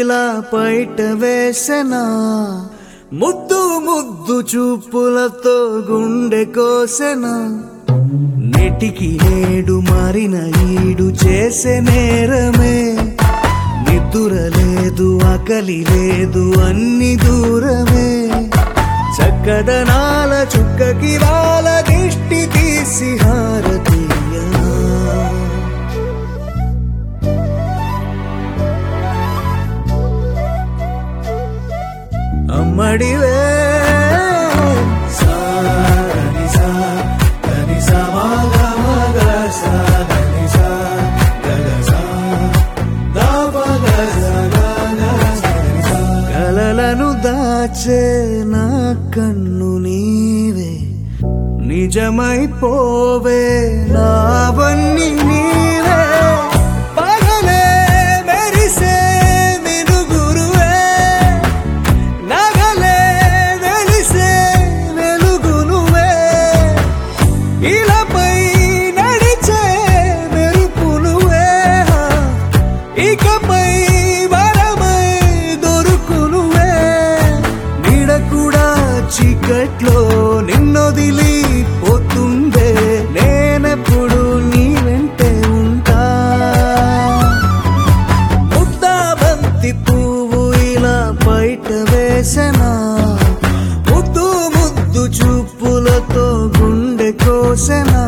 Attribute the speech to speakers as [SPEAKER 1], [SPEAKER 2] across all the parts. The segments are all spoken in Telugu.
[SPEAKER 1] ఇలా బయట వేసెనా ముద్దు ముద్దు చూపులతో గుండె కోసెనా నెటికి నేడు మారిన ఈడు చేసే నేరమే నిద్దుర లేదు ఆకలి లేదు అన్ని దూరమే చక్కదనాల చుక్కకి వాళ్ళ దిష్టి తీసి హారతీయ అమ్మడివే సారని సా దని సా మగ మగ సా దని సా గగ సా దా పగ సా గగ సా దని సా. కలలను దాచే నా కన్ను నీవే నిజమైపోవే నావన్నీ నీవే పగలే మెరిసే మినుగురువే నగలే వెలిసే వెలుగునువే ఇలాపై నడిచే మెరుపునువే ఇకపై వరమై దొరుకునువే నీడ కూడా చీకట్లో నిన్నొదిలి పోతుందే నేనెప్పుడు నీ వెంటే ఉంటా ముద్దా బంతి పువ్వు ఇలా బయట వేసెనా ముద్దు ముద్దు చూపులతో గుండె కోసెనా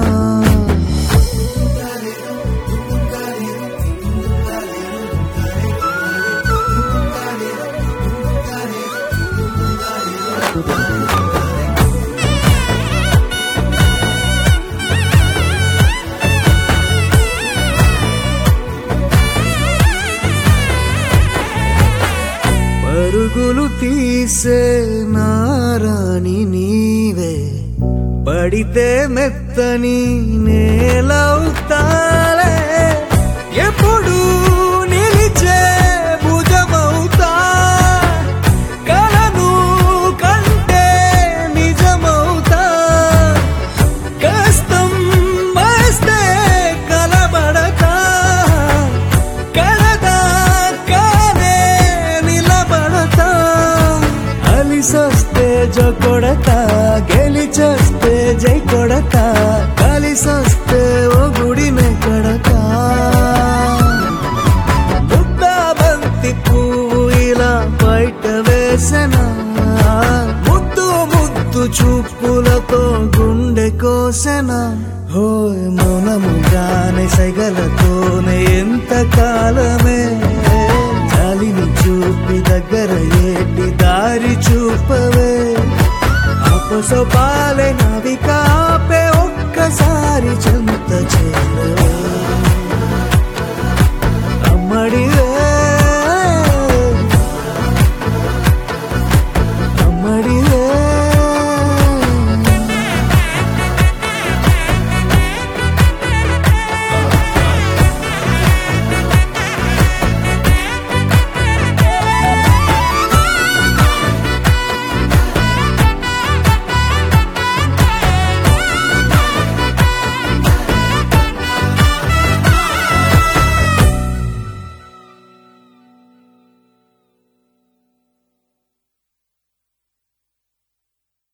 [SPEAKER 1] పరుగులు తీసే నారాణి నీవే పడితే మెత్తని నేలవుతాలే ఎప్పుడు నిలిచే భుజమవుతా కలను కంటే నిజమవుతా కష్టం వస్తే కలబడక కలదా కానే నిలబడతా అలిసొస్తే జో కొడతా గెలిచొస్తే జై కొడతా కలిసొస్తే ఓ గుడినే కడతా ముద్దా బంతి పువ్వు ఇలా బయట వేసెనా ముద్దు ముద్దు చూపులతో గుండె కోసెనా హోయ్ మౌనముగానే సగలతోనే ఎంత కాలమే చాలిని చూపి దగ్గర ఏటి దారి చూపవే అపసొపాలే నా